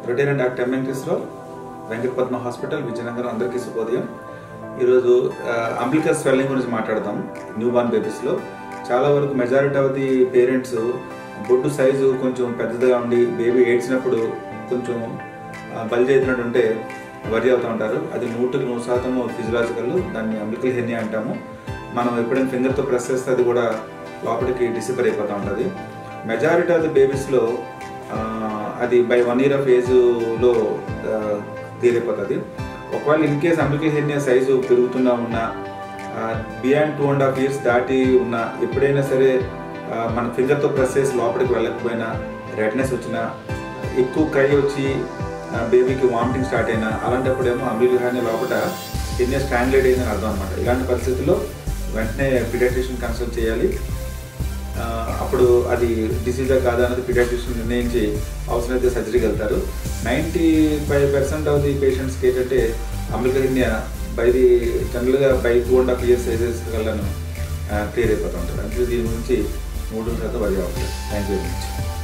routine doctor ఎంఎన్టీస్లో Venkata Padma hospital Vizianagaram అందరికీ శుభోదయం ఈరోజు అంబ్లికల్ స్వెల్లింగ్ గురించి మాట్లాడదాం న్యూ బార్న్ బేబీస్లో చాలా వరకు మెజారిటీ ఆఫ్ ది పేరెంట్స్ బొడ్డు సైజు కొంచెం పెద్దదిగా ఉండి బేబీ ఏడ్చినప్పుడు కొంచెం బల్జ్ అవుతున్నట్టు ఉంటే వరి అవుతూ ఉంటారు అది నూటికి నూరు శాతం ఫిజియలాజికల్ దాన్ని అంబ్లికల్ హెర్నియా అంటాము మనం ఎప్పుడైనా ఫింగర్తో ప్రెస్ చేస్తే అది కూడా లోపలికి డిసిపర్ అయిపోతూ ఉంటుంది మెజారిటీ ఆఫ్ ది బేబీస్లో అది బై వన్ ఇయర్ ఆఫ్ ఏజ్లో క్లియర్ అయిపోతుంది ఒకవేళ in case umbilical hernia size పెరుగుతున్నా ఉన్నా beyond two and half years దాటి ఉన్న ఎప్పుడైనా సరే ఆ, మన ఫింగర్తో ప్రెస్ చేసి లోపలికి వెళ్ళకపోయినా రెడ్నెస్ వచ్చినా ఎక్కువ క్రై వచ్చి బేబీకి వామిటింగ్ స్టార్ట్ అయినా అలాంటప్పుడేమో అంబ్లికల్ హెర్నియా లోపల హెర్నియా స్ట్రాంగ్లేట్ అయిందని అర్థం అనమాట ఇలాంటి పరిస్థితుల్లో వెంటనే పీడియాట్రిషియన్ కన్సల్ట్ చేయాలి ఆ, అప్పుడు అది డిసీజా కాదా అనేది పీడియాట్రిషియన్ నిర్ణయించి అవసరమైతే సర్జరీకి వెళ్తారు ninety five percent of the పేషెంట్స్కి ఏంటంటే అమెరికా బై ది జనరల్గా by two and half years sizes కల్లాను క్లియర్ అయిపోతూ ఉంటారు అంటే దీని గురించి మూడు శాతం వరి అవుతుంది థ్యాంక్ యూ వెరీ మచ్